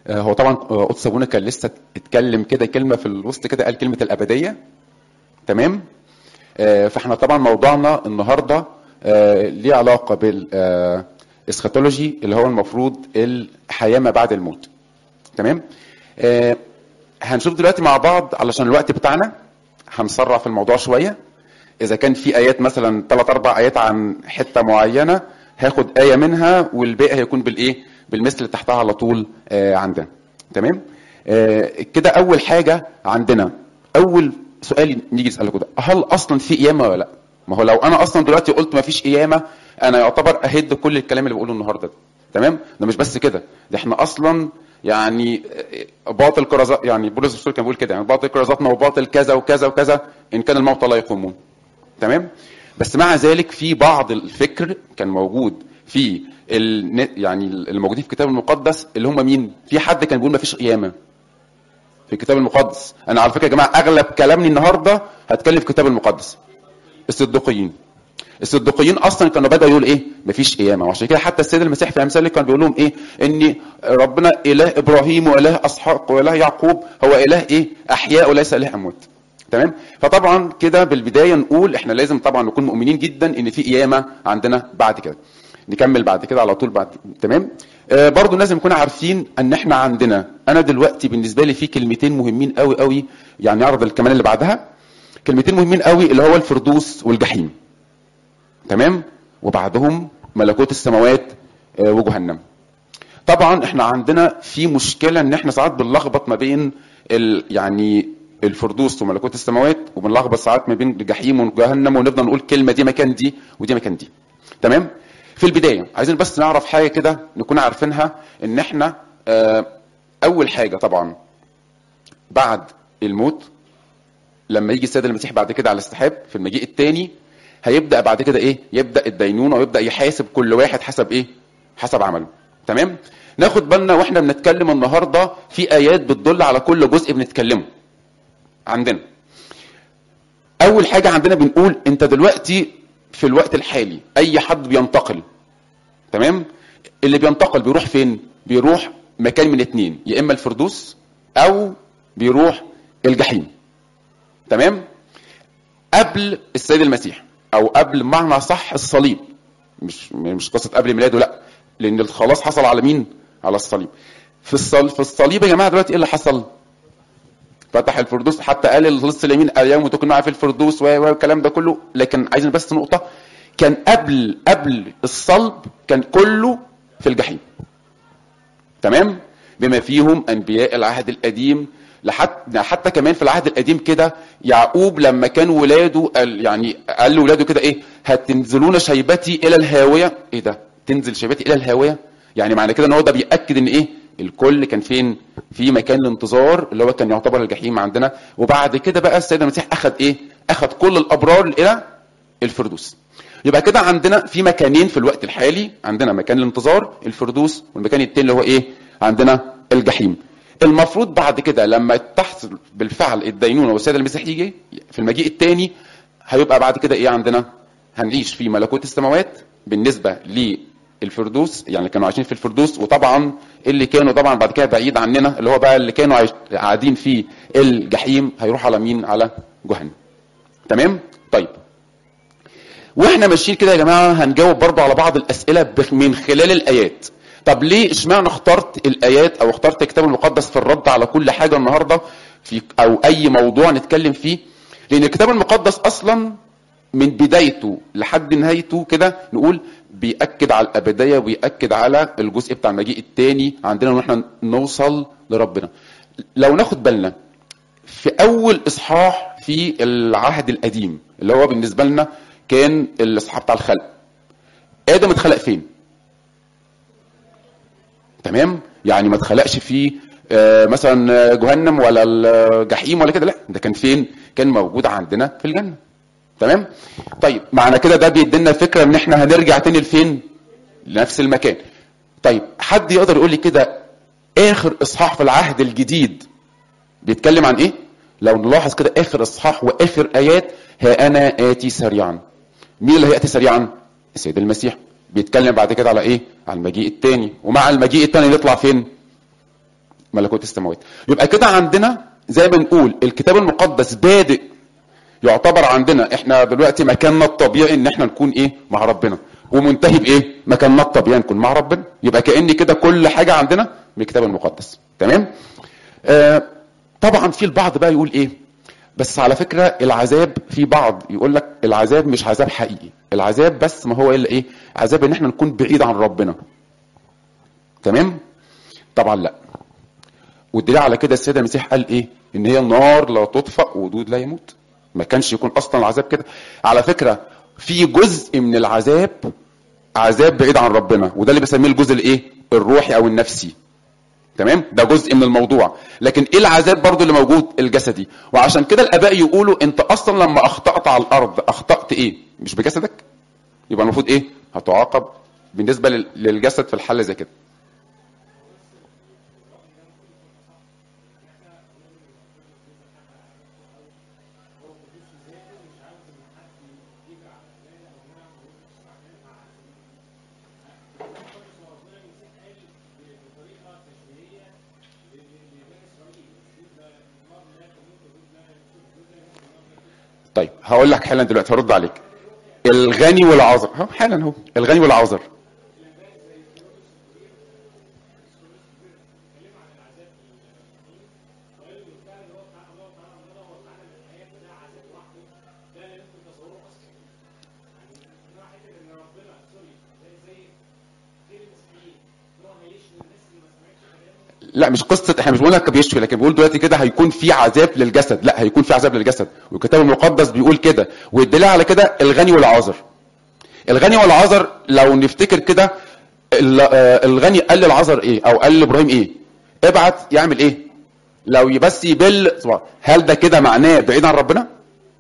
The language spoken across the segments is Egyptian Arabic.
آه، هو طبعا آه، قدس ابونا كان لسه اتكلم كده كلمه في الوسط كده قال كلمه الابديه تمام آه، فاحنا طبعا موضوعنا النهارده آه، ليه علاقه بالاسخاتولوجي اللي هو المفروض الحياه ما بعد الموت تمام آه، هنشوف دلوقتي مع بعض علشان الوقت بتاعنا هنسرع في الموضوع شويه اذا كان في ايات مثلا ثلاث اربع ايات عن حته معينه هاخد ايه منها والباقي هيكون بالايه بالمثل اللي تحتها على طول آه، عندنا تمام آه، كده اول حاجه عندنا اول سؤال نيجي نساله كده هل اصلا في قيامه ولا لا ما هو لو انا اصلا دلوقتي قلت ما فيش قيامه انا يعتبر اهد كل الكلام اللي بقوله النهارده ده تمام ده مش بس كده ده احنا اصلا يعني آه، باطل كرزات يعني بولس الرسول كان بيقول كده يعني باطل كرزاتنا وباطل كذا وكذا وكذا ان كان الموتى لا يقومون تمام بس مع ذلك في بعض الفكر كان موجود في ال... يعني الموجودين في الكتاب المقدس اللي هم مين في حد كان بيقول ما فيش قيامه في الكتاب المقدس انا على فكره يا جماعه اغلب كلامي النهارده هتكلم في الكتاب المقدس الصديقيين الصديقيين اصلا كانوا بداوا يقولوا ايه مفيش قيامه وعشان كده حتى السيد المسيح في امثاله كان بيقول لهم ايه ان ربنا اله ابراهيم واله اسحاق واله يعقوب هو اله ايه احياء وليس اله اموات تمام فطبعا كده بالبدايه نقول احنا لازم طبعا نكون مؤمنين جدا ان في قيامه عندنا بعد كده نكمل بعد كده على طول بعد تمام آه برضو لازم نكون عارفين ان احنا عندنا انا دلوقتي بالنسبه لي في كلمتين مهمين قوي قوي يعني اعرض الكمان اللي بعدها كلمتين مهمين قوي اللي هو الفردوس والجحيم تمام وبعدهم ملكوت السماوات آه وجهنم طبعا احنا عندنا في مشكله ان احنا ساعات بنلخبط ما بين ال يعني الفردوس وملكوت السماوات وبنلخبط ساعات ما بين الجحيم وجهنم ونفضل نقول كلمه دي مكان دي ودي مكان دي تمام في البدايه عايزين بس نعرف حاجه كده نكون عارفينها ان احنا آه اول حاجه طبعا بعد الموت لما يجي السيد المسيح بعد كده على السحاب في المجيء الثاني هيبدا بعد كده ايه يبدا الدينونه ويبدا يحاسب كل واحد حسب ايه حسب عمله تمام ناخد بالنا واحنا بنتكلم النهارده في ايات بتدل على كل جزء بنتكلمه عندنا اول حاجه عندنا بنقول انت دلوقتي في الوقت الحالي اي حد بينتقل تمام اللي بينتقل بيروح فين بيروح مكان من اتنين يا اما الفردوس او بيروح الجحيم تمام قبل السيد المسيح او قبل معنى صح الصليب مش مش قصه قبل ميلاده لا لان الخلاص حصل على مين على الصليب في الصليب في الصليب يا جماعه دلوقتي ايه اللي حصل فتح الفردوس حتى قال اللص اليمين اليوم تكون معي في الفردوس والكلام ده كله لكن عايزين بس نقطه كان قبل قبل الصلب كان كله في الجحيم تمام بما فيهم انبياء العهد القديم لحتى حتى كمان في العهد القديم كده يعقوب لما كان ولاده قال يعني قال لولاده كده ايه هتنزلون شيبتي الى الهاويه ايه ده تنزل شيبتي الى الهاويه يعني معنى كده ان هو ده بياكد ان ايه الكل كان فين في مكان الانتظار اللي هو كان يعتبر الجحيم عندنا وبعد كده بقى السيد المسيح اخذ ايه اخذ كل الابرار الى الفردوس يبقى كده عندنا في مكانين في الوقت الحالي عندنا مكان الانتظار الفردوس والمكان التاني اللي هو ايه عندنا الجحيم المفروض بعد كده لما تحصل بالفعل الدينونه والسيد المسيح يجي في المجيء الثاني هيبقى بعد كده ايه عندنا هنعيش في ملكوت السماوات بالنسبه للفردوس يعني اللي كانوا عايشين في الفردوس وطبعا اللي كانوا طبعا بعد كده بعيد عننا اللي هو بقى اللي كانوا عايش قاعدين في الجحيم هيروح على مين على جهنم تمام طيب واحنا ماشيين كده يا جماعه هنجاوب برضو على بعض الاسئله من خلال الايات طب ليه اشمعنى اخترت الايات او اخترت الكتاب المقدس في الرد على كل حاجه النهارده في او اي موضوع نتكلم فيه لان الكتاب المقدس اصلا من بدايته لحد نهايته كده نقول بيأكد على الأبدية وبيأكد على الجزء بتاع المجيء التاني عندنا ان احنا نوصل لربنا لو ناخد بالنا في أول إصحاح في العهد القديم اللي هو بالنسبة لنا كان الإصحاح بتاع الخلق آدم اتخلق فين؟ تمام؟ يعني ما اتخلقش في آه مثلا جهنم ولا الجحيم ولا كده لا ده كان فين؟ كان موجود عندنا في الجنة تمام طيب معنى كده ده بيدينا فكره ان احنا هنرجع تاني لفين لنفس المكان طيب حد يقدر يقول لي كده اخر اصحاح في العهد الجديد بيتكلم عن ايه لو نلاحظ كده اخر اصحاح واخر ايات ها انا اتي سريعا مين اللي هياتي سريعا السيد المسيح بيتكلم بعد كده على ايه على المجيء الثاني ومع المجيء الثاني نطلع فين ملكوت السماوات يبقى كده عندنا زي ما نقول الكتاب المقدس بادئ يعتبر عندنا احنا دلوقتي مكاننا الطبيعي ان احنا نكون ايه مع ربنا ومنتهي بايه مكاننا الطبيعي نكون مع ربنا يبقى كأن كده كل حاجة عندنا من الكتاب المقدس تمام آه طبعا في البعض بقى يقول ايه بس على فكرة العذاب في بعض يقول لك العذاب مش عذاب حقيقي العذاب بس ما هو الا ايه عذاب ان احنا نكون بعيد عن ربنا تمام طبعا لا والدليل على كده السيد المسيح قال ايه ان هي النار لا تطفأ ودود لا يموت ما كانش يكون اصلا العذاب كده على فكرة في جزء من العذاب عذاب بعيد عن ربنا وده اللي بسميه الجزء الايه الروحي او النفسي تمام ده جزء من الموضوع لكن ايه العذاب برضو اللي موجود الجسدي وعشان كده الاباء يقولوا انت اصلا لما اخطأت على الارض اخطأت ايه مش بجسدك يبقى المفروض ايه هتعاقب بالنسبة لل- للجسد في الحل زي كده طيب هقول لك حالا دلوقتي هرد عليك الغني والعذر ها حالا اهو الغني والعذر لا مش قصه احنا مش بنقول لك بيشفي لكن بقول دلوقتي كده هيكون في عذاب للجسد لا هيكون في عذاب للجسد والكتاب المقدس بيقول كده والدليل على كده الغني والعذر الغني والعذر لو نفتكر كده ال- آه، الغني قال للعذر ايه او قال لابراهيم ايه ابعت يعمل ايه لو بس يبل صباح. هل ده كده معناه بعيد عن ربنا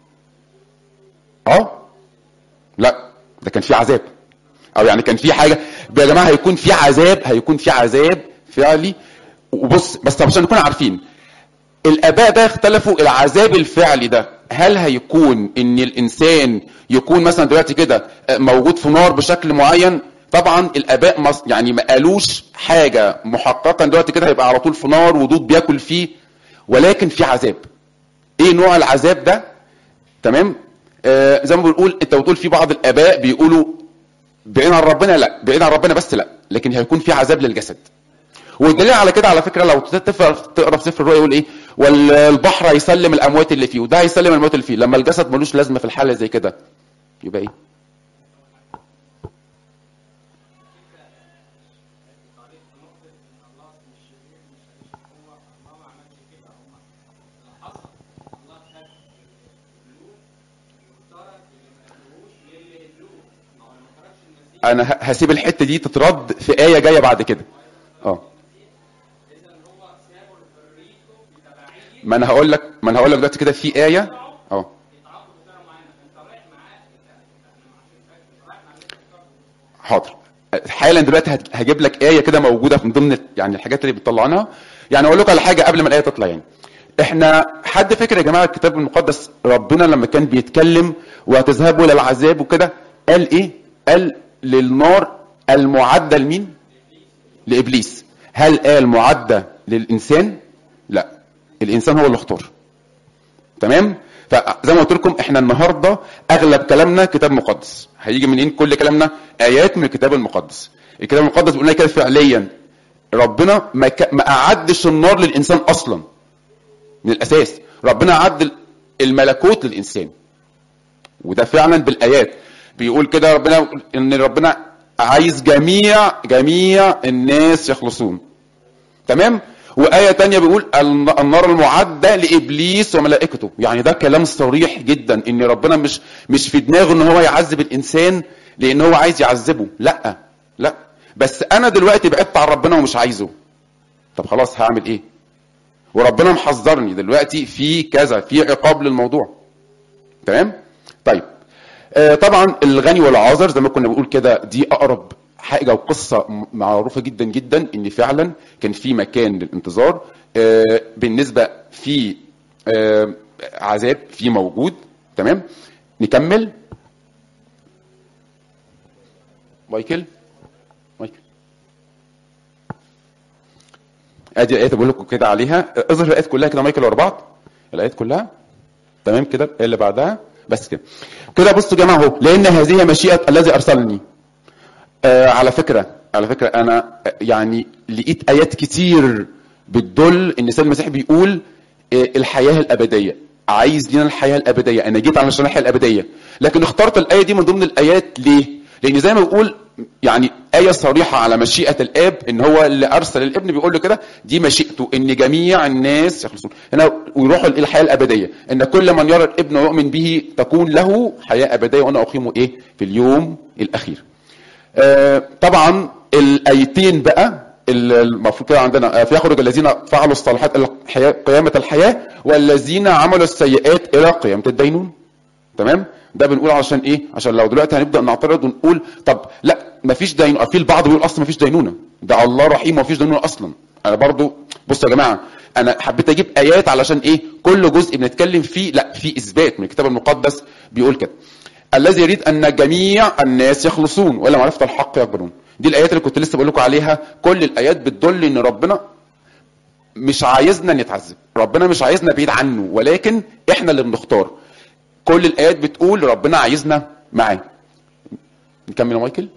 اه لا ده كان في عذاب او يعني كان في حاجه يا جماعه هيكون في عذاب هيكون في عذاب فعلي وبص بس عشان نكون عارفين الاباء بقى اختلفوا العذاب الفعلي ده هل هيكون ان الانسان يكون مثلا دلوقتي كده موجود في نار بشكل معين طبعا الاباء مص- يعني ما قالوش حاجه محققه دلوقتي كده هيبقى على طول في نار ودود بياكل فيه ولكن في عذاب ايه نوع العذاب ده تمام آه زي ما بنقول انت بتقول في بعض الاباء بيقولوا بعيد عن ربنا لا بعيد عن ربنا بس لا لكن هيكون في عذاب للجسد والدليل على كده على فكره لو تقرا تقرا في سفر الرؤيا يقول ايه والبحر هيسلم الاموات اللي فيه وده هيسلم الاموات اللي فيه لما الجسد ملوش لازمه في الحاله زي كده يبقى ايه انا ه- هسيب الحته دي تترد في ايه جايه بعد كده اه ما انا هقول لك ما انا هقول لك دلوقتي كده في ايه اه حاضر حالا دلوقتي هت- هجيب لك ايه كده موجوده من ضمن يعني الحاجات اللي بتطلعناها يعني اقول لكم على حاجه قبل ما الايه تطلع يعني احنا حد فاكر يا جماعه الكتاب المقدس ربنا لما كان بيتكلم وهتذهبوا الى العذاب وكده قال ايه قال للنار المعده لمين لابليس هل قال معده للانسان لا الانسان هو اللي اختار تمام فزي ما قلت لكم احنا النهارده اغلب كلامنا كتاب مقدس هيجي منين كل كلامنا ايات من الكتاب المقدس الكتاب المقدس بيقول لنا كده فعليا ربنا ما, ك... ما اعدش النار للانسان اصلا من الاساس ربنا عد الملكوت للانسان وده فعلا بالايات بيقول كده ربنا ان ربنا عايز جميع جميع الناس يخلصون تمام وآية تانية بيقول الن- النار المعدة لإبليس وملائكته يعني ده كلام صريح جدا إن ربنا مش مش في دماغه إن هو يعذب الإنسان لأن هو عايز يعذبه لا لا بس أنا دلوقتي بعدت عن ربنا ومش عايزه طب خلاص هعمل إيه وربنا محذرني دلوقتي في كذا في عقاب للموضوع تمام طيب آه، طبعا الغني والعازر زي ما كنا بنقول كده دي اقرب حاجه وقصه م- معروفه جدا جدا ان فعلا كان في مكان للانتظار آه، بالنسبه في آه، عذاب في موجود تمام نكمل مايكل مايكل ادي الايات اللي بقول لكم كده عليها اظهر الايات كلها كده مايكل ورا بعض الايات كلها تمام كده الآية اللي بعدها بس كده كده بصوا يا جماعه اهو لان هذه مشيئه الذي ارسلني آه على فكره على فكره انا يعني لقيت ايات كتير بتدل ان السيد المسيح بيقول آه الحياه الابديه عايز لنا الحياه الابديه انا جيت علشان الحياه الابديه لكن اخترت الايه دي من ضمن الايات ليه لان زي ما بقول يعني آية صريحة على مشيئة الآب إن هو اللي أرسل الابن بيقول له كده دي مشيئته إن جميع الناس يخلصون هنا ويروحوا إلى الحياة الأبدية إن كل من يرى الابن ويؤمن به تكون له حياة أبدية وأنا أقيمه إيه في اليوم الأخير. آه طبعا الآيتين بقى المفروض كده عندنا فيخرج الذين فعلوا الصالحات الى الحياة قيامة الحياة والذين عملوا السيئات إلى قيامة الدينون. تمام؟ ده بنقول عشان ايه عشان لو دلوقتي هنبدا نعترض ونقول طب لا مفيش دينونه في البعض بيقول اصلا مفيش دينونه ده الله رحيم ومفيش دينونه اصلا انا برضو بصوا يا جماعه انا حبيت اجيب ايات علشان ايه كل جزء بنتكلم فيه لا في اثبات من الكتاب المقدس بيقول كده الذي يريد ان جميع الناس يخلصون ولا معرفه الحق يقبلون دي الايات اللي كنت لسه بقول لكم عليها كل الايات بتدل ان ربنا مش عايزنا نتعذب ربنا مش عايزنا بعيد عنه ولكن احنا اللي بنختار كل الايات بتقول ربنا عايزنا معاه نكمل يا مايكل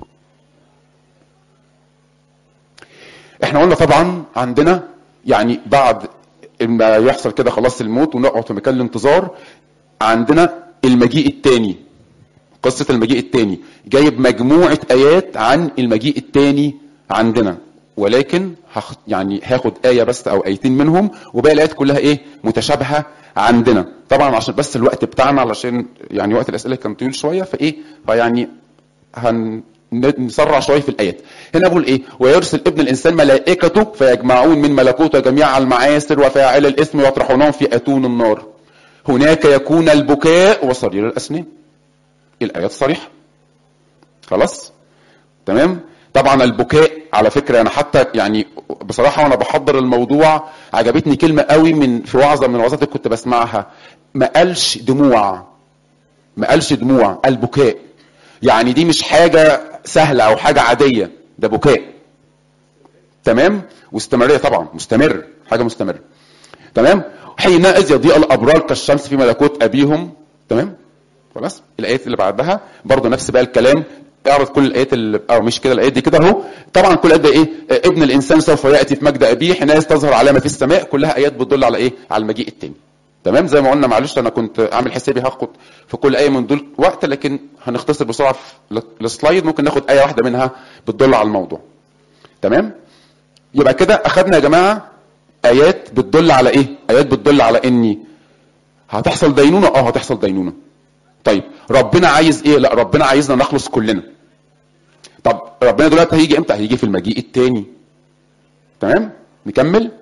احنا قلنا طبعا عندنا يعني بعد ما يحصل كده خلاص الموت ونقعد في مكان الانتظار عندنا المجيء الثاني قصة المجيء الثاني جايب مجموعة آيات عن المجيء الثاني عندنا ولكن هخ يعني هاخد آية بس أو آيتين منهم وباقي الآيات كلها إيه متشابهة عندنا طبعا عشان بس الوقت بتاعنا علشان يعني وقت الأسئلة كان طويل شوية فإيه فيعني هن نسرع شويه في الايات هنا بقول ايه ويرسل ابن الانسان ملائكته فيجمعون من ملكوته جميع المعاصر وفاعل الاثم ويطرحونهم في اتون النار هناك يكون البكاء وصرير الاسنان الايات صريحه خلاص تمام طبعا البكاء على فكره انا حتى يعني بصراحه وانا بحضر الموضوع عجبتني كلمه قوي من في وعظه من الوعظات اللي كنت بسمعها ما قالش دموع ما قالش دموع البكاء يعني دي مش حاجه سهله او حاجه عاديه ده بكاء تمام واستمراريه طبعا مستمر حاجه مستمره تمام حينئذ يضيء الابرار كالشمس في ملكوت ابيهم تمام خلاص الايات اللي بعدها برضه نفس بقى الكلام اعرض كل الايات اللي او مش كده الايات دي كده اهو طبعا كل الايات ايه ابن الانسان سوف ياتي في مجد ابيه حينئذ تظهر علامه في السماء كلها ايات بتدل على ايه على المجيء التاني تمام زي ما قلنا معلش انا كنت عامل حسابي هاخد في كل ايه من دول وقت لكن هنختصر بسرعه في السلايد ممكن ناخد ايه واحده منها بتدل على الموضوع تمام يبقى كده اخدنا يا جماعه ايات بتدل على ايه ايات بتدل على اني هتحصل دينونه اه هتحصل دينونه طيب ربنا عايز ايه لا ربنا عايزنا نخلص كلنا طب ربنا دلوقتي هيجي امتى هيجي في المجيء التاني تمام نكمل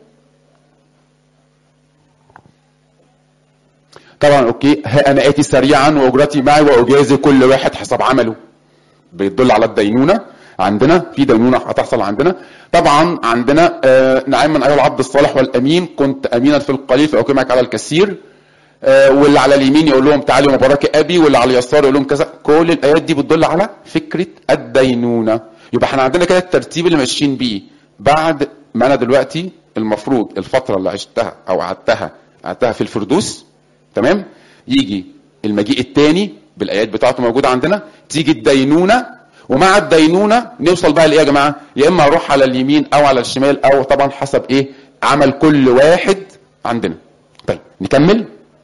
طبعا اوكي ها انا اتي سريعا واجرتي معي واجازي كل واحد حسب عمله بيدل على الدينونه عندنا في دينونه هتحصل عندنا طبعا عندنا آه نعم من ايها العبد الصالح والامين كنت امينا في القليل فاقيمك على الكثير آه واللي على اليمين يقول لهم تعالوا مبارك ابي واللي على اليسار يقول لهم كذا كل الايات دي بتدل على فكره الدينونه يبقى احنا عندنا كده الترتيب اللي ماشيين بيه بعد ما انا دلوقتي المفروض الفتره اللي عشتها او قعدتها قعدتها في الفردوس تمام يجي المجيء الثاني بالايات بتاعته موجوده عندنا تيجي الدينونه ومع الدينونه نوصل بقى لايه يا جماعه يا اما اروح على اليمين او على الشمال او طبعا حسب ايه عمل كل واحد عندنا طيب نكمل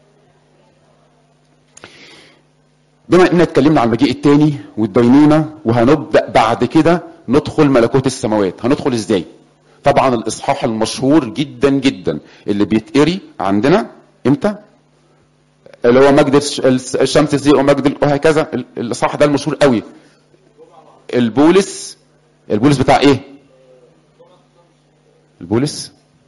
بما اننا اتكلمنا عن المجيء الثاني والدينونه وهنبدا بعد كده ندخل ملكوت السماوات هندخل ازاي طبعا الاصحاح المشهور جدا جدا اللي بيتقري عندنا امتى اللي هو مجد الشمس تزيغ ومجد وهكذا الاصحاح ده المشهور قوي البولس البولس بتاع ايه البولس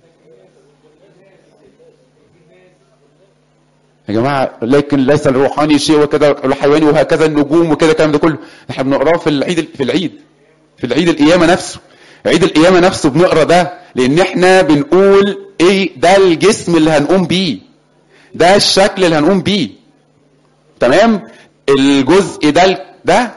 يا جماعه لكن ليس الروحاني شيء وكذا الحيواني وهكذا النجوم وكذا الكلام ده كله احنا بنقراه في العيد في العيد في العيد القيامه نفسه عيد القيامه نفسه بنقرا ده لان احنا بنقول ايه ده الجسم اللي هنقوم بيه ده الشكل اللي هنقوم بيه تمام الجزء ده ده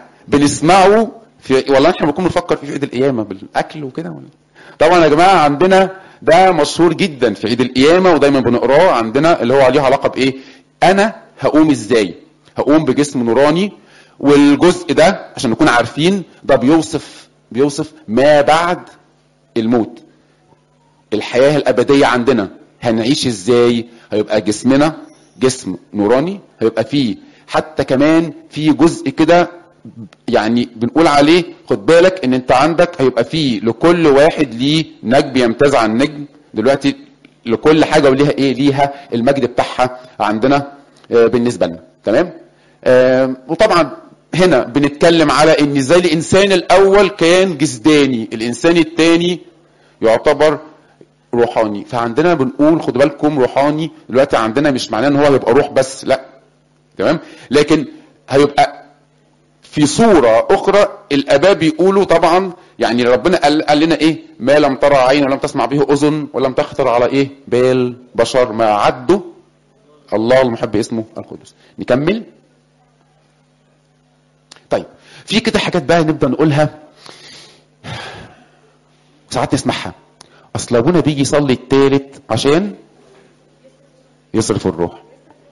بنسمعه في والله احنا بنكون بنفكر في عيد القيامه بالاكل وكده طبعا يا جماعه عندنا ده مشهور جدا في عيد القيامه ودايما بنقراه عندنا اللي هو ليه علاقه بايه انا هقوم ازاي هقوم بجسم نوراني والجزء ده عشان نكون عارفين ده بيوصف بيوصف ما بعد الموت الحياه الابديه عندنا هنعيش ازاي هيبقى جسمنا جسم نوراني هيبقى فيه حتى كمان في جزء كده يعني بنقول عليه خد بالك ان انت عندك هيبقى فيه لكل واحد ليه نجم يمتاز عن نجم دلوقتي لكل حاجه وليها ايه ليها المجد بتاعها عندنا آه، بالنسبه لنا تمام آه، وطبعا هنا بنتكلم على ان زي الانسان الاول كان جسداني الانسان الثاني يعتبر روحاني فعندنا بنقول خدوا بالكم روحاني دلوقتي عندنا مش معناه ان هو هيبقى روح بس لا تمام لكن هيبقى في صورة أخرى الآباء بيقولوا طبعا يعني ربنا قال, قال لنا إيه ما لم ترى عين ولم تسمع به أذن ولم تخطر على إيه بال بشر ما عدوا الله المحب اسمه القدس نكمل طيب في كده حاجات بقى نبدأ نقولها ساعات نسمعها أصل أبونا بيجي يصلي التالت عشان يصرف الروح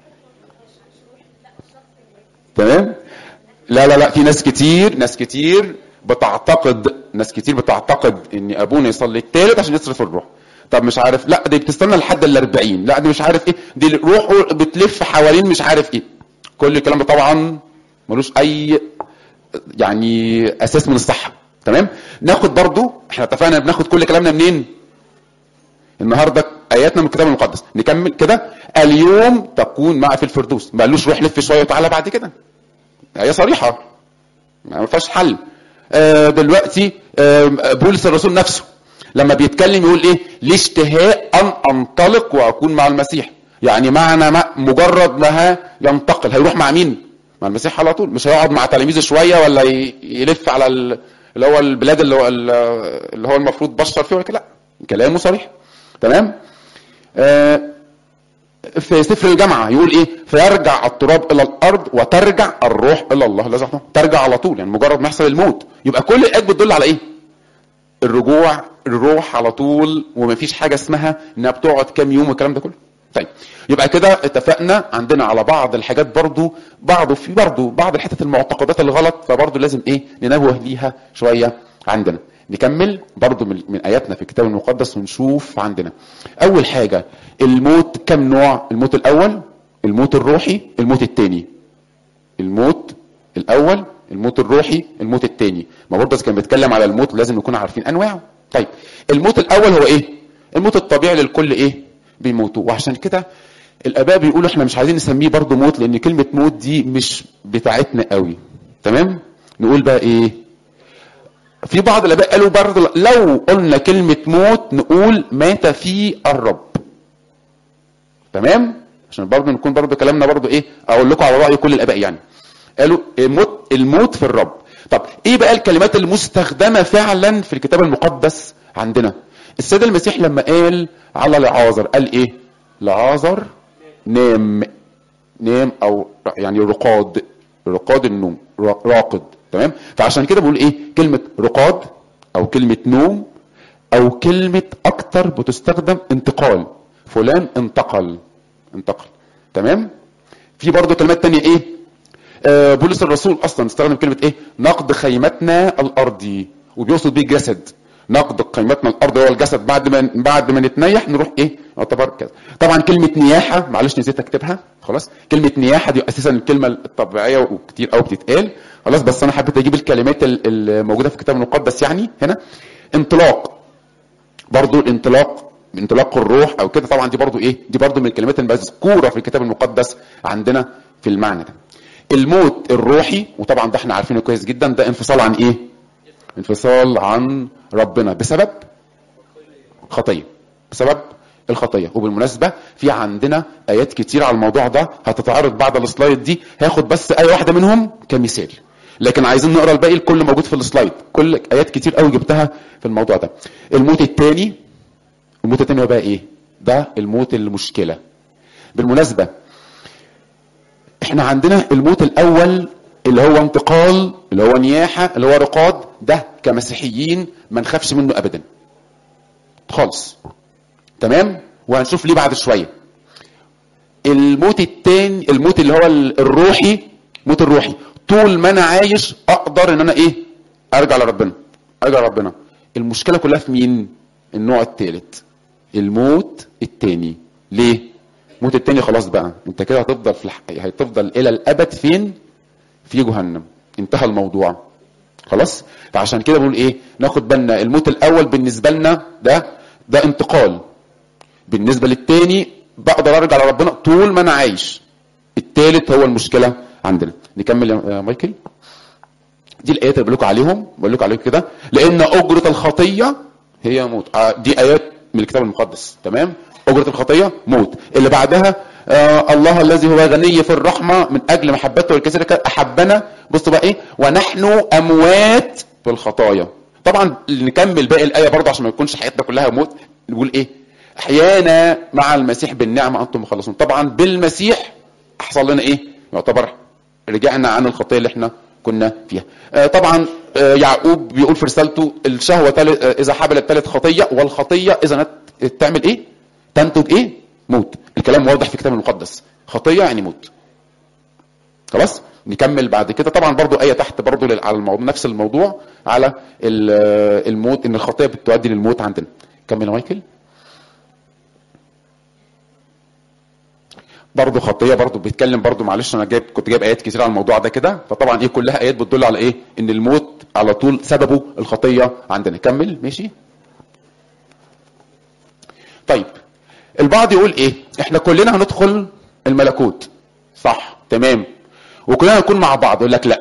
تمام لا لا لا في ناس كتير ناس كتير بتعتقد ناس كتير بتعتقد ان ابونا يصلي التالت عشان يصرف الروح طب مش عارف لا دي بتستنى لحد ال 40 لا دي مش عارف ايه دي روحه بتلف حوالين مش عارف ايه كل الكلام ده طبعا ملوش اي يعني اساس من الصحه تمام ناخد برضو احنا اتفقنا بناخد كل كلامنا منين النهارده اياتنا من الكتاب المقدس نكمل كده اليوم تكون معي في الفردوس ما قالوش روح لف شويه وتعالى بعد كده هي صريحه ما فيهاش حل آه دلوقتي آه بولس الرسول نفسه لما بيتكلم يقول ايه لي اشتهاء ان انطلق واكون مع المسيح يعني معنى ما مجرد ما ينتقل هيروح مع مين مع المسيح على طول مش هيقعد مع تلاميذه شويه ولا يلف على اللي هو البلاد اللي هو اللي هو المفروض بشر فيه ولا لا كلامه صريح تمام آه في سفر الجامعة يقول ايه فيرجع التراب الى الارض وترجع الروح الى الله الذي ترجع على طول يعني مجرد ما يحصل الموت يبقى كل الايات بتدل على ايه الرجوع الروح على طول ومفيش حاجة اسمها انها بتقعد كام يوم والكلام ده كله طيب يبقى كده اتفقنا عندنا على بعض الحاجات برضو بعض في برضو بعض الحتت المعتقدات الغلط فبرضو لازم ايه ننوه ليها شوية عندنا نكمل برضو من, من اياتنا في الكتاب المقدس ونشوف عندنا اول حاجة الموت كم نوع الموت الاول الموت الروحي الموت الثاني الموت الاول الموت الروحي الموت الثاني ما برضه كان بيتكلم على الموت لازم نكون عارفين انواعه طيب الموت الاول هو ايه الموت الطبيعي للكل ايه بيموتوا وعشان كده الاباء بيقولوا احنا مش عايزين نسميه برضه موت لان كلمه موت دي مش بتاعتنا قوي تمام نقول بقى ايه في بعض الاباء قالوا برضه لو قلنا كلمه موت نقول مات فيه الرب تمام عشان برضه نكون برضه كلامنا برضه ايه اقول لكم على راي كل الاباء يعني قالوا الموت الموت في الرب طب ايه بقى الكلمات المستخدمه فعلا في الكتاب المقدس عندنا السيد المسيح لما قال على لعازر قال ايه لعازر نام نام او يعني رقاد رقاد النوم راقد تمام فعشان كده بقول ايه كلمه رقاد او كلمه نوم او كلمه اكتر بتستخدم انتقال فلان انتقل انتقل تمام في برضه كلمات تانية ايه آه بولس الرسول اصلا استخدم كلمه ايه نقد خيمتنا الارضي وبيقصد بيه الجسد نقد قيمتنا الارض هو الجسد بعد ما بعد ما نتنيح نروح ايه يعتبر كذا طبعا كلمه نياحه معلش نسيت اكتبها خلاص كلمه نياحه دي اساسا الكلمه الطبيعيه وكتير قوي بتتقال خلاص بس انا حبيت اجيب الكلمات الموجوده في الكتاب المقدس يعني هنا انطلاق برضو الانطلاق انطلاق الروح او كده طبعا دي برضو ايه دي برضو من الكلمات المذكوره في الكتاب المقدس عندنا في المعنى ده الموت الروحي وطبعا ده احنا عارفينه كويس جدا ده انفصال عن ايه انفصال عن ربنا بسبب خطيه بسبب الخطيه وبالمناسبه في عندنا ايات كتير على الموضوع ده هتتعرض بعد السلايد دي هاخد بس ايه واحده منهم كمثال لكن عايزين نقرا الباقي الكل موجود في السلايد كل ايات كتير قوي جبتها في الموضوع ده الموت الثاني الموت الثاني هو بقى ايه ده الموت المشكله بالمناسبه احنا عندنا الموت الاول اللي هو انتقال اللي هو نياحه اللي هو رقاد ده كمسيحيين ما نخافش منه ابدا خالص تمام وهنشوف ليه بعد شويه الموت التاني الموت اللي هو ال- الروحي موت الروحي طول ما انا عايش اقدر ان انا ايه ارجع لربنا ارجع لربنا المشكله كلها في مين النوع الثالث الموت التاني ليه الموت التاني خلاص بقى انت كده هتفضل في الح... هتفضل الى الابد فين في جهنم انتهى الموضوع خلاص فعشان كده بقول ايه ناخد بالنا الموت الاول بالنسبه لنا ده ده انتقال بالنسبه للتاني بقدر ارجع لربنا طول ما انا عايش التالت هو المشكله عندنا نكمل يا مايكل دي الايات اللي بقول لكم عليهم بقول لكم عليهم كده لان اجره الخطيه هي موت آه دي ايات من الكتاب المقدس تمام اجره الخطيه موت اللي بعدها آه الله الذي هو غني في الرحمه من اجل محبته الكثيره احبنا بصوا بقى ايه ونحن اموات في الخطايا طبعا نكمل باقي الايه برضه عشان ما يكونش حياتنا كلها موت نقول ايه احيانا مع المسيح بالنعمه انتم مخلصون طبعا بالمسيح حصل لنا ايه يعتبر رجعنا عن الخطيه اللي احنا كنا فيها آه طبعا آه يعقوب بيقول في رسالته الشهوه تل... آه اذا حبلت ثالث خطيه والخطيه اذا نت... تعمل ايه تنتج ايه موت الكلام واضح في الكتاب المقدس خطيه يعني موت خلاص نكمل بعد كده طبعا برضو ايه تحت برضو لل- على الموضوع نفس الموضوع على ال- آه، الموت ان الخطيه بتؤدي للموت عندنا كمل يا مايكل برضه خطيه برضه بيتكلم برضه معلش انا جايب كنت جايب ايات كتير على الموضوع ده كده فطبعا ايه كلها ايات بتدل على ايه ان الموت على طول سببه الخطيه عندنا كمل ماشي طيب البعض يقول ايه احنا كلنا هندخل الملكوت صح تمام وكلنا هنكون مع بعض يقول لك لا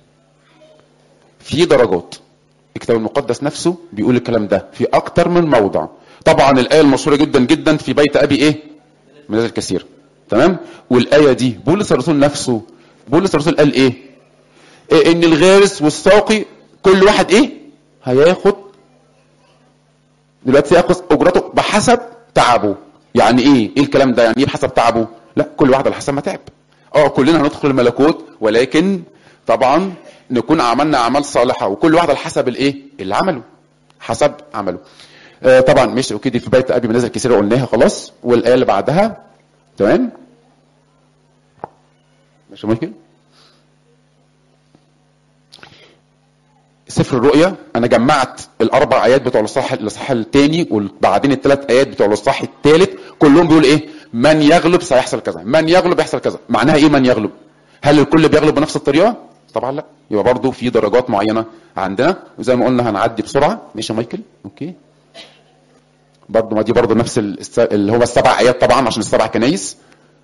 في درجات الكتاب المقدس نفسه بيقول الكلام ده في اكتر من موضع طبعا الايه المشهوره جدا جدا في بيت ابي ايه من هذا الكثير تمام والايه دي بولس الرسول نفسه بولس الرسول قال ايه, إيه ان الغارس والساقي كل واحد ايه هياخد دلوقتي ياخذ اجرته بحسب تعبه يعني ايه ايه الكلام ده يعني ايه بحسب تعبه لا كل واحد على حسب ما تعب اه كلنا هندخل الملكوت ولكن طبعا نكون عملنا اعمال صالحه وكل واحد على حسب الايه اللي عمله حسب عمله آه طبعا ماشي اوكي دي في بيت ابي منازل كثيره قلناها خلاص والايه اللي بعدها تمام ماشي ممكن سفر الرؤيا انا جمعت الاربع ايات بتوع الاصحاح الاصحاح الثاني وبعدين الثلاث ايات بتوع الاصحاح الثالث كلهم بيقول ايه من يغلب سيحصل كذا من يغلب يحصل كذا معناها ايه من يغلب هل الكل بيغلب بنفس الطريقه طبعا لا يبقى برضه في درجات معينه عندنا وزي ما قلنا هنعدي بسرعه ماشي يا مايكل اوكي برضه ما دي برضه نفس الس- اللي هو السبع ايات طبعا عشان السبع كنايس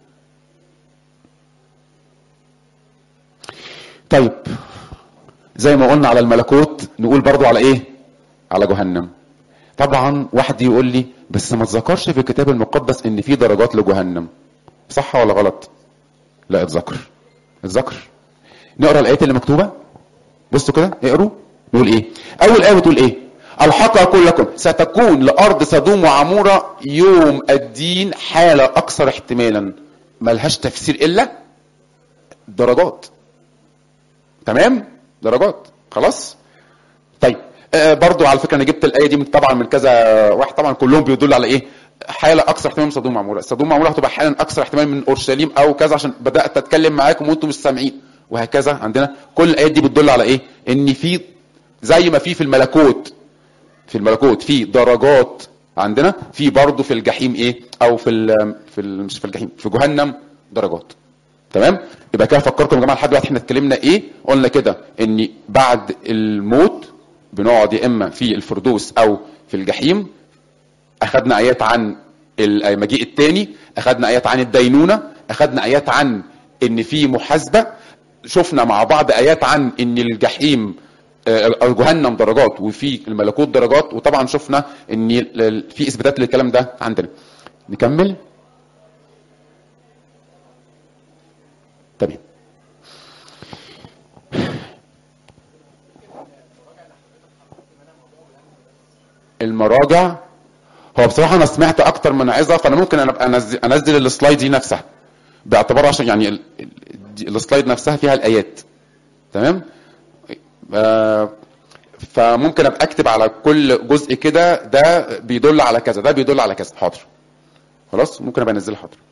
طيب زي ما قلنا على الملكوت نقول برضو على ايه على جهنم طبعا واحد يقول لي بس ما تذكرش في الكتاب المقدس ان في درجات لجهنم صح ولا غلط لا اتذكر اتذكر نقرا الايات اللي مكتوبه بصوا كده اقروا نقول ايه اول ايه بتقول ايه الحق اقول لكم ستكون لارض سدوم وعموره يوم الدين حاله اكثر احتمالا ملهاش تفسير الا درجات تمام درجات خلاص طيب آه برضو على فكره انا جبت الايه دي من طبعا من كذا واحد طبعا كلهم بيدل على ايه حاله اكثر احتمال من صدوم وعموره صدوم وعموره هتبقى حالا اكثر احتمال من اورشليم او كذا عشان بدات اتكلم معاكم وانتم مش سامعين وهكذا عندنا كل الايات دي بتدل على ايه ان في زي ما في في الملكوت في الملكوت في درجات عندنا في برضه في الجحيم ايه او في ال في ال مش في الجحيم في جهنم درجات تمام يبقى كده فكركم يا جماعه لحد دلوقتي احنا اتكلمنا ايه قلنا كده ان بعد الموت بنقعد يا اما في الفردوس او في الجحيم اخذنا ايات عن المجيء الثاني اخذنا ايات عن الدينونه اخذنا ايات عن ان في محاسبه شفنا مع بعض ايات عن ان الجحيم آه، او جهنم درجات وفي الملكوت درجات وطبعا شفنا ان ال- في اثباتات للكلام ده عندنا نكمل تمام المراجع هو بصراحه انا سمعت اكتر من عظه فانا ممكن انا ابقى انزل, أنزل السلايد دي نفسها باعتبار عشان يعني ال- ال- دي- السلايد نفسها فيها الايات تمام آه فممكن ابقى اكتب على كل جزء كده ده بيدل على كذا ده بيدل على كذا حاضر خلاص ممكن ابقى انزلها حاضر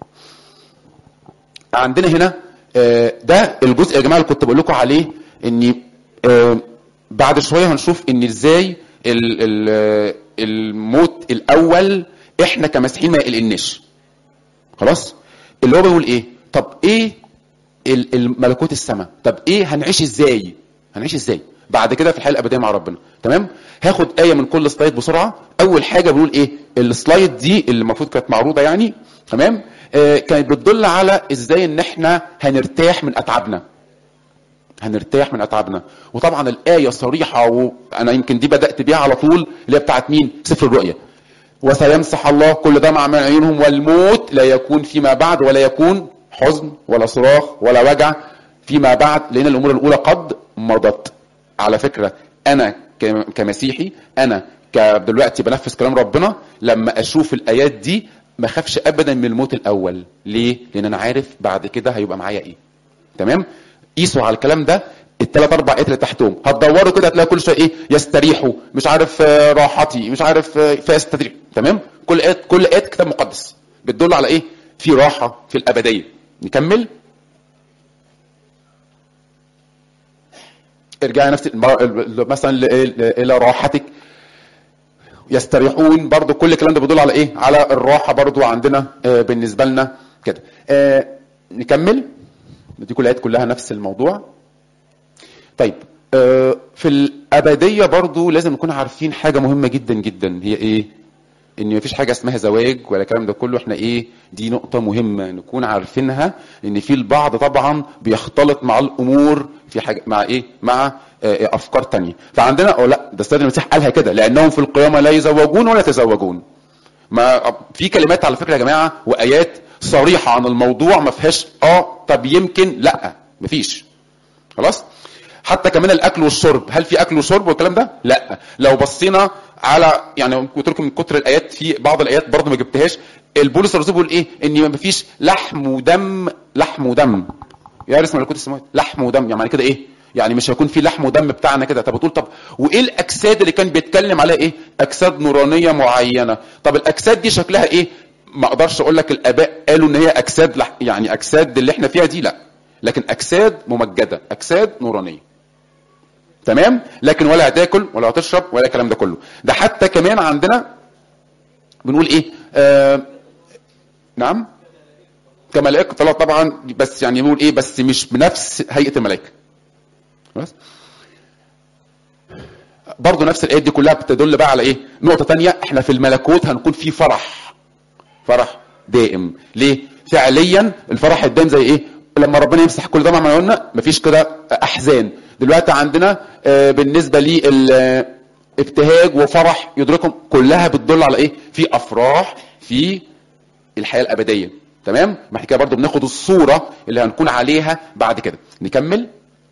عندنا هنا آه، ده الجزء يا جماعه اللي كنت بقول لكم عليه ان آه، بعد شويه هنشوف ان ازاي ال- ال- الموت الاول احنا كمسيحيين ما يقلقناش خلاص اللي هو بيقول ايه طب ايه ال- الملكوت السماء طب ايه هنعيش ازاي هنعيش ازاي بعد كده في الحياه الابديه مع ربنا تمام هاخد ايه من كل سلايد بسرعه اول حاجه بيقول ايه السلايد دي اللي المفروض كانت معروضه يعني تمام آه كانت بتدل على ازاي ان احنا هنرتاح من اتعابنا هنرتاح من اتعابنا وطبعا الايه صريحه وانا يمكن دي بدات بيها على طول اللي هي بتاعت مين سفر الرؤيا وسيمسح الله كل دمع من عيونهم والموت لا يكون فيما بعد ولا يكون حزن ولا صراخ ولا وجع فيما بعد لان الامور الاولى قد مضت على فكره انا ك- كمسيحي انا ك- دلوقتي بنفذ كلام ربنا لما اشوف الايات دي ما اخافش ابدا من الموت الاول ليه لان انا عارف بعد كده هيبقى معايا ايه تمام قيسوا على الكلام ده الثلاث اربع ايات اللي تحتهم هتدوروا كده هتلاقوا كل شويه ايه يستريحوا مش عارف آه، راحتي مش عارف آه، فيستريح تمام كل ايات كل ايات كتاب مقدس بتدل على ايه في راحه في الابديه نكمل ارجعي نفس المر- ال- مثلا ل- ل- الى راحتك يستريحون برضو كل الكلام ده بيدل على ايه على الراحه برضو عندنا آه، بالنسبه لنا كده آه، نكمل دي كل الايات كلها نفس الموضوع طيب آه، في الابديه برضو لازم نكون عارفين حاجه مهمه جدا جدا هي ايه ان مفيش حاجه اسمها زواج ولا الكلام ده كله احنا ايه دي نقطه مهمه نكون عارفينها ان في البعض طبعا بيختلط مع الامور في حاجه مع ايه مع آه، افكار تانية فعندنا او لا ده السيد المسيح قالها كده لانهم في القيامه لا يزوجون ولا يتزوجون ما في كلمات على فكره يا جماعه وايات صريحه عن الموضوع ما فيهاش اه طب يمكن لا مفيش خلاص حتى كمان الاكل والشرب هل في اكل وشرب والكلام ده لا لو بصينا على يعني قلت لكم من كتر الايات في بعض الايات برضه ما جبتهاش البولس الرسول بيقول ايه ان ما فيش لحم ودم لحم ودم يارس ملكوت السماوات لحم ودم يعني معنى كده ايه يعني مش هيكون في لحم ودم بتاعنا كده طب بتقول طب وايه الاجساد اللي كان بيتكلم عليها ايه اجساد نورانيه معينه طب الاجساد دي شكلها ايه ما اقدرش اقول لك الاباء قالوا ان هي اجساد لح... يعني اجساد اللي احنا فيها دي لا لكن اجساد ممجده اجساد نورانيه تمام لكن ولا هتاكل ولا هتشرب ولا الكلام ده كله ده حتى كمان عندنا بنقول ايه آه نعم كملائكه طلع طبعا بس يعني بنقول ايه بس مش بنفس هيئه الملائكه خلاص برضه نفس الايات دي كلها بتدل بقى على ايه نقطه تانية احنا في الملكوت هنكون في فرح فرح دائم ليه فعليا الفرح الدائم زي ايه لما ربنا يمسح كل ده ما قلنا مفيش كده احزان دلوقتي عندنا آه، بالنسبه لي ابتهاج وفرح يدركهم كلها بتدل على ايه في افراح في الحياه الابديه تمام ما احنا كده برضه بناخد الصوره اللي هنكون عليها بعد كده نكمل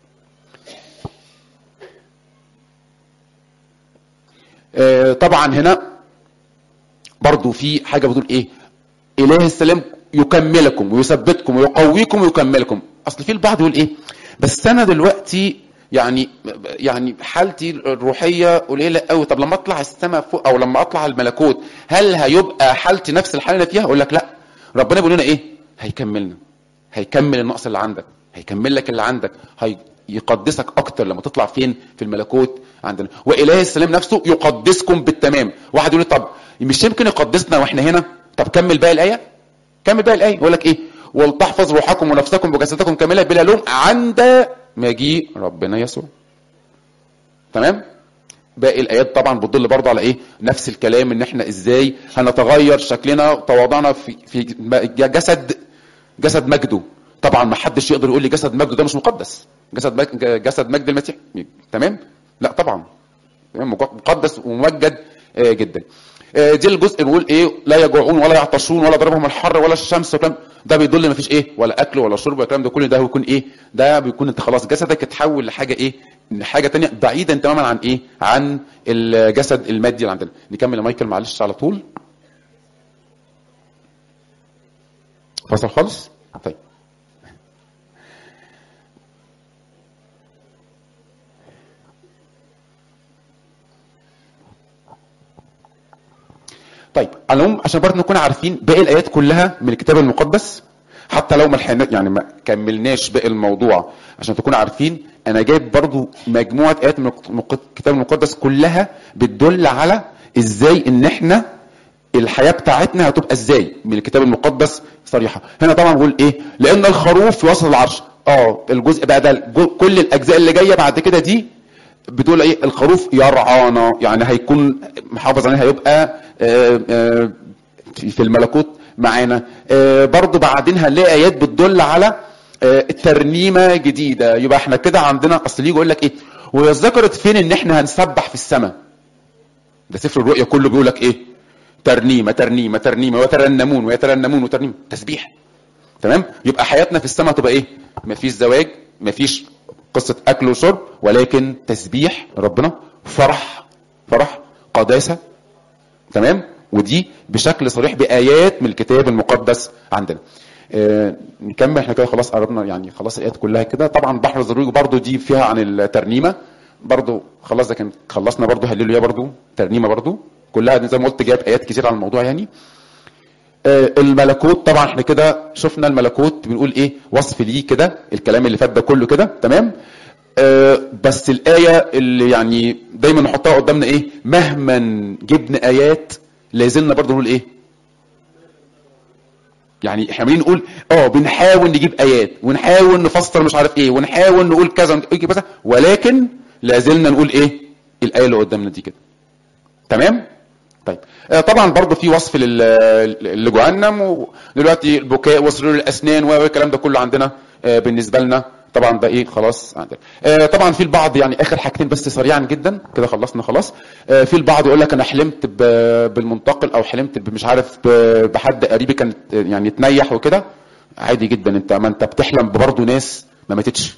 آه، طبعا هنا برضو في حاجة بتقول ايه اله السلام يكملكم ويثبتكم ويقويكم ويكملكم اصل في البعض يقول ايه بس انا دلوقتي يعني يعني حالتي الروحيه قليله قوي طب لما اطلع السماء فوق او لما اطلع الملكوت هل هيبقى حالتي نفس الحاله اللي أنا فيها اقول لك لا ربنا بيقول لنا ايه هيكملنا هيكمل النقص اللي عندك هيكمل لك اللي عندك هي يقدسك اكتر لما تطلع فين في الملكوت عندنا واله السلام نفسه يقدسكم بالتمام واحد يقول لي طب مش يمكن يقدسنا واحنا هنا طب كمل باقي الايه كمل باقي الايه يقول لك ايه ولتحفظ روحكم ونفسكم وجسدكم كامله بلا لوم عند مجيء ربنا يسوع تمام باقي الايات طبعا بتدل برضه على ايه نفس الكلام ان احنا ازاي هنتغير شكلنا تواضعنا في في جسد جسد مجده طبعا ما حدش يقدر يقول لي جسد مجده ده مش مقدس جسد مج- جسد مجد المسيح تمام لا طبعا تمام مقدس وممجد آه، جدا آه، دي الجزء بيقول ايه لا يجوعون ولا يعطشون ولا ضربهم الحر ولا الشمس وكلام ده بيدل ان مفيش ايه ولا اكل ولا شرب ولا الكلام ده كله ده بيكون ايه ده بيكون انت خلاص جسدك اتحول لحاجه ايه لحاجه تانية بعيدا تماما عن ايه عن الجسد المادي اللي عندنا نكمل يا مايكل معلش على طول فصل خالص طيب طيب على العموم عشان برضه نكون عارفين باقي الايات كلها من الكتاب المقدس حتى لو ما لحقنا يعني ما كملناش باقي الموضوع عشان تكونوا عارفين انا جايب برضو مجموعه ايات من المق- الكتاب المقدس كلها بتدل على ازاي ان احنا الحياه بتاعتنا هتبقى ازاي من الكتاب المقدس صريحه هنا طبعا بقول ايه لان الخروف في وسط العرش اه الجزء بقى ده الجو- كل الاجزاء اللي جايه بعد كده دي بتقول ايه الخروف يرعانا يعني هيكون محافظ عليه هيبقى آه، آه، في في الملكوت معانا آه، برضو بعدين هنلاقي ايات بتدل على آه، ترنيمه جديده يبقى احنا كده عندنا اصل يجي يقول لك ايه وهي ذكرت فين ان احنا هنسبح في السماء ده سفر الرؤيا كله بيقول لك ايه ترنيمه ترنيمه ترنيمه وترنمون ويترنمون وترنيمه تسبيح تمام يبقى حياتنا في السماء تبقى ايه مفيش زواج مفيش قصه اكل وشرب ولكن تسبيح ربنا فرح فرح قداسه تمام ودي بشكل صريح بايات من الكتاب المقدس عندنا آه نكمل احنا كده خلاص قربنا يعني خلاص الايات كلها كده طبعا بحر الزروج برضو دي فيها عن الترنيمه برضو خلاص ده كان خلصنا برضو هللويا برضو ترنيمه برضو كلها زي ما قلت جايب ايات كتير عن الموضوع يعني آه، الملكوت طبعا احنا كده شفنا الملكوت بنقول ايه وصف ليه كده الكلام اللي فات ده كله كده تمام آه، بس الآية اللي يعني دايما نحطها قدامنا ايه مهما جبنا آيات لازلنا برضه نقول ايه يعني احنا عمالين نقول اه بنحاول نجيب آيات ونحاول نفسر مش عارف ايه ونحاول نقول كذا ونقول كذا ولكن لازلنا نقول ايه الآية اللي قدامنا دي كده تمام طيب آه، طبعا برضه في وصف لل- لجهنم ودلوقتي البكاء وسرور الاسنان والكلام ده كله عندنا آه، بالنسبه لنا طبعا ده ايه خلاص عندنا آه، طبعا في البعض يعني اخر حاجتين بس سريعا جدا كده خلصنا خلاص آه، في البعض يقول لك انا حلمت ب- بالمنتقل او حلمت ب- مش عارف ب- بحد قريبي كان يعني تنيح وكده عادي جدا انت ما انت بتحلم برضه ناس ما ماتتش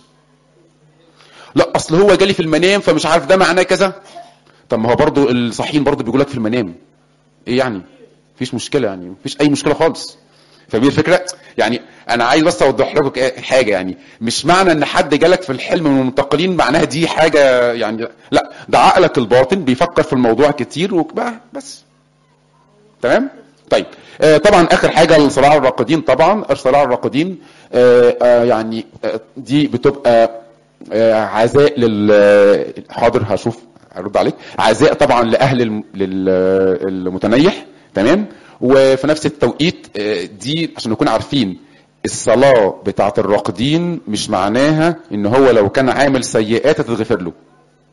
لا اصل هو جالي في المنام فمش عارف ده معناه كذا طب ما هو برضو الصحيين برضو بيقول لك في المنام ايه يعني مفيش مشكله يعني مفيش اي مشكله خالص فدي الفكره يعني انا عايز بس اوضح لكم ك- حاجه يعني مش معنى ان حد جالك في الحلم من المنتقلين معناها دي حاجه يعني لا ده عقلك الباطن بيفكر في الموضوع كتير وبقى بس تمام طيب آه طبعا اخر حاجه الصراع الراقدين طبعا الصراع الراقدين آه آه يعني آه دي بتبقى آه عزاء لل حاضر هشوف هرد عليك عزاء طبعا لاهل الم- لل- المتنيح تمام وفي نفس التوقيت آه، دي عشان نكون عارفين الصلاة بتاعت الراقدين مش معناها ان هو لو كان عامل سيئات هتتغفر له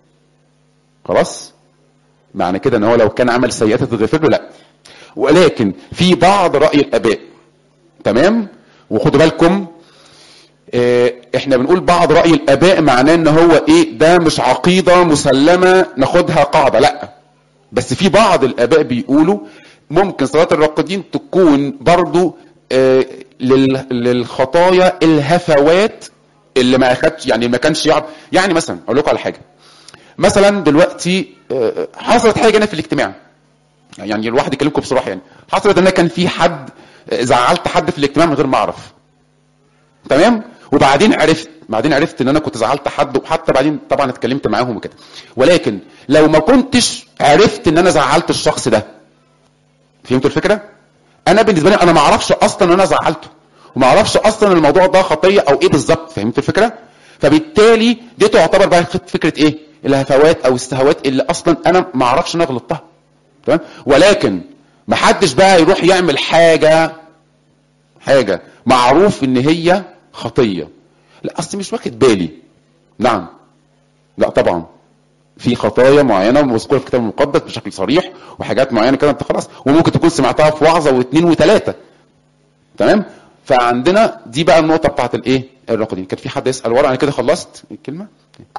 خلاص معنى كده ان هو لو كان عمل سيئات هتتغفر له لا ولكن في بعض رأي الآباء تمام وخدوا بالكم آه، احنا بنقول بعض رأي الآباء معناه ان هو ايه ده مش عقيدة مسلمة ناخدها قاعدة لا بس في بعض الآباء بيقولوا ممكن صلاة الراقدين تكون برضو آه، لل- للخطايا الهفوات اللي ما اخدش يعني ما كانش يعرف يعني مثلا اقول لكم على حاجه مثلا دلوقتي آه، حصلت حاجه هنا في الاجتماع يعني الواحد يكلمكم بصراحه يعني حصلت ان كان في حد آه، زعلت حد في الاجتماع من غير ما اعرف تمام وبعدين عرفت بعدين عرفت ان انا كنت زعلت حد وحتى بعدين طبعا اتكلمت معاهم وكده ولكن لو ما كنتش عرفت ان انا زعلت الشخص ده فهمتوا الفكره انا بالنسبه لي انا ما اعرفش اصلا ان انا زعلته وما اعرفش اصلا الموضوع ده خطيه او ايه بالظبط فهمتوا الفكره فبالتالي دي تعتبر بقى فكره ايه الهفوات او السهوات اللي اصلا انا ما اعرفش ان انا غلطتها تمام ولكن ما حدش بقى يروح يعمل حاجه حاجه معروف ان هي خطيه لا اصل مش واخد بالي نعم لا طبعا في خطايا معينه مذكوره في الكتاب المقدس بشكل صريح وحاجات معينه كده انت خلاص وممكن تكون سمعتها في وعظه واثنين وثلاثه تمام فعندنا دي بقى النقطه بتاعت الايه الراقدين كان في حد يسال ورا انا كده خلصت الكلمه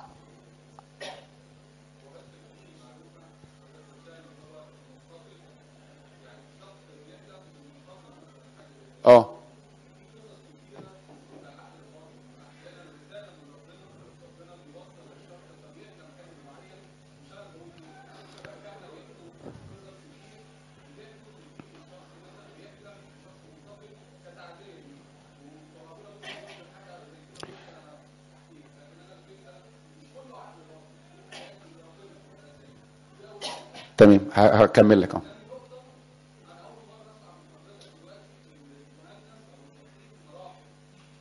اه تمام ه- هكمل لك اه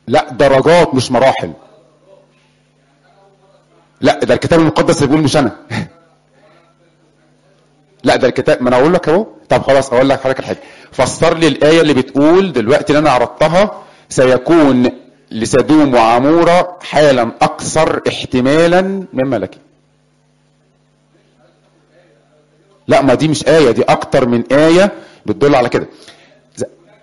لا درجات مش مراحل لا ده الكتاب المقدس اللي بيقول مش انا لا ده الكتاب ما انا اقول لك اهو طب خلاص اقول لك حضرتك الحاجه فسر لي الايه اللي بتقول دلوقتي اللي انا عرضتها سيكون لسدوم وعموره حالا اكثر احتمالا من ملكي لا ما دي مش ايه دي اكتر من ايه بتدل على كده ز-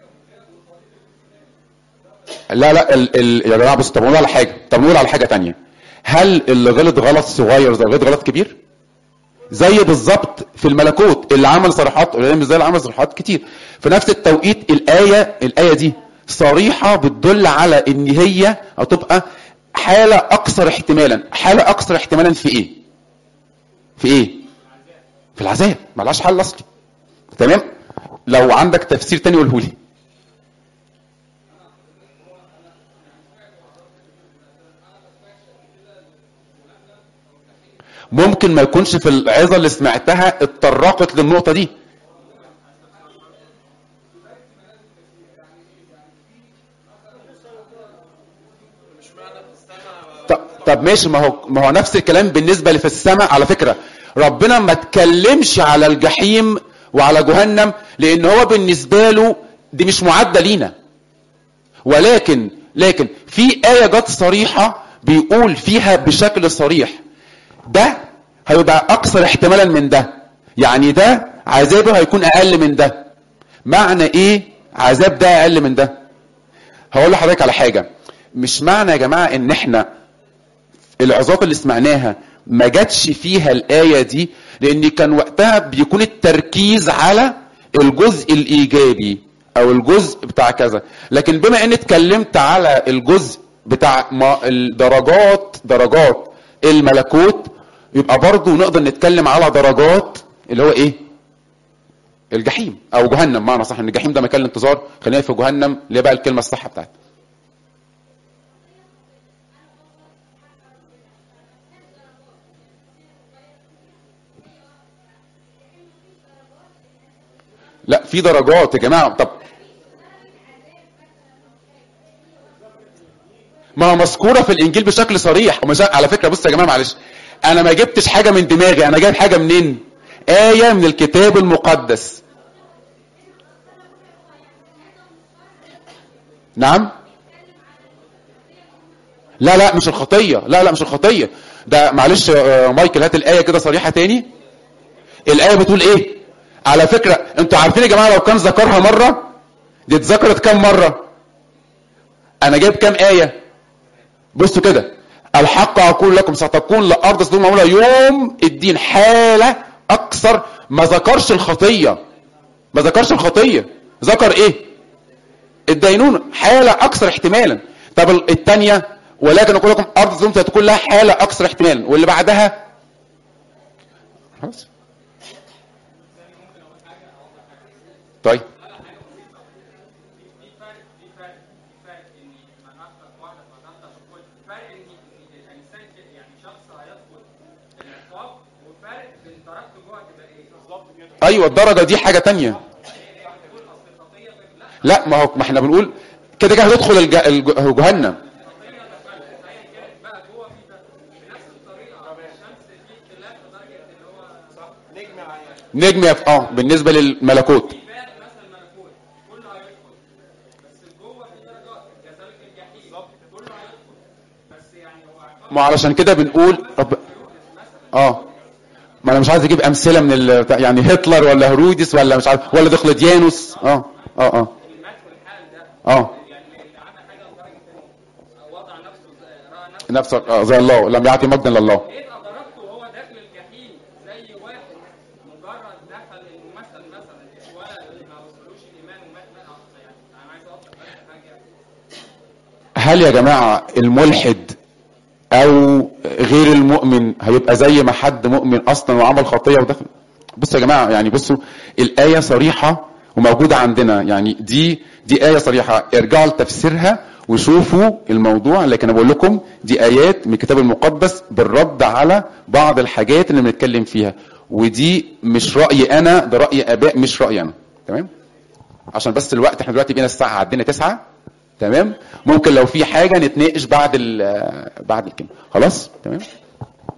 لا لا ال ال يا جماعه بص طب نقول على حاجه طب نقول على حاجه تانية هل اللي غلط غلط صغير زي غلط غلط كبير زي بالظبط في الملكوت اللي عمل صراحات قليله مش زي اللي عمل صراحات كتير في نفس التوقيت الايه الايه دي صريحه بتدل على ان هي هتبقى حاله اكثر احتمالا حاله اكثر احتمالا في ايه في ايه في العذاب ملهاش حل اصلي تمام لو عندك تفسير تاني قوله لي ممكن ما يكونش في العظه اللي سمعتها اتطرقت للنقطه دي طب, طب ماشي ما هو ما هو نفس الكلام بالنسبه اللي في السماء على فكره ربنا ما اتكلمش على الجحيم وعلى جهنم لان هو بالنسبه له دي مش معده لينا ولكن لكن في ايه جت صريحه بيقول فيها بشكل صريح ده هيبقى اكثر احتمالا من ده يعني ده عذابه هيكون اقل من ده معنى ايه عذاب ده اقل من ده هقول لحضرتك على حاجه مش معنى يا جماعه ان احنا العظات اللي سمعناها ما جاتش فيها الايه دي لان كان وقتها بيكون التركيز على الجزء الايجابي او الجزء بتاع كذا لكن بما ان اتكلمت على الجزء بتاع ما الدرجات درجات الملكوت يبقى برضه نقدر نتكلم على درجات اللي هو ايه الجحيم او جهنم معنى صح ان الجحيم ده مكان الانتظار خلينا في جهنم اللي هي بقى الكلمه الصح بتاعتها لا في درجات يا جماعه طب ما هو مذكوره في الانجيل بشكل صريح ومش على فكره بص يا جماعه معلش انا ما جبتش حاجه من دماغي انا جايب حاجه منين ايه من الكتاب المقدس نعم لا لا مش الخطيه لا لا مش الخطيه ده معلش يا مايكل هات الايه كده صريحه تاني الايه بتقول ايه على فكره انتوا عارفين يا جماعه لو كان ذكرها مره دي اتذكرت كام مره انا جايب كام ايه بصوا كده الحق اقول لكم ستكون لارض سدوم معموله يوم الدين حاله اكثر ما ذكرش الخطيه ما ذكرش الخطيه ذكر ايه الدينونه حاله اكثر احتمالا طب الثانيه ولكن اقول لكم ارض سدوم ستكون لها حاله اكثر احتمالا واللي بعدها خلاص طيب ايوه الدرجه دي حاجه تانية لا ما هو ما احنا بنقول كده كده هتدخل الج... الج... جهنم نجم يف... اه بالنسبه للملكوت ما علشان كده بنقول رب... اه ما انا مش عايز اجيب امثله من ال... يعني هتلر ولا هرودس ولا مش عارف ولا دقلديانوس اه اه اه اه نفسك اه زي الله لم يعطي مجدا لله يبقى ضربته وهو داخل الجحيم زي واحد مجرد دخل انه مثلا مثلا ولد ما وصلوش الايمان ومات مات أقصى يعني انا عايز اوضح بس حاجه هل يا جماعه الملحد او غير المؤمن هيبقى زي ما حد مؤمن اصلا وعمل خطيه ودخل بصوا يا جماعه يعني بصوا الايه صريحه وموجوده عندنا يعني دي دي ايه صريحه ارجعوا لتفسيرها وشوفوا الموضوع لكن انا بقول لكم دي ايات من الكتاب المقدس بالرد على بعض الحاجات اللي بنتكلم فيها ودي مش رايي انا ده راي اباء مش رايي انا تمام عشان بس الوقت احنا دلوقتي بقينا الساعه عدينا تسعة تمام ممكن لو في حاجه نتناقش بعد ال بعد الكلمه خلاص تمام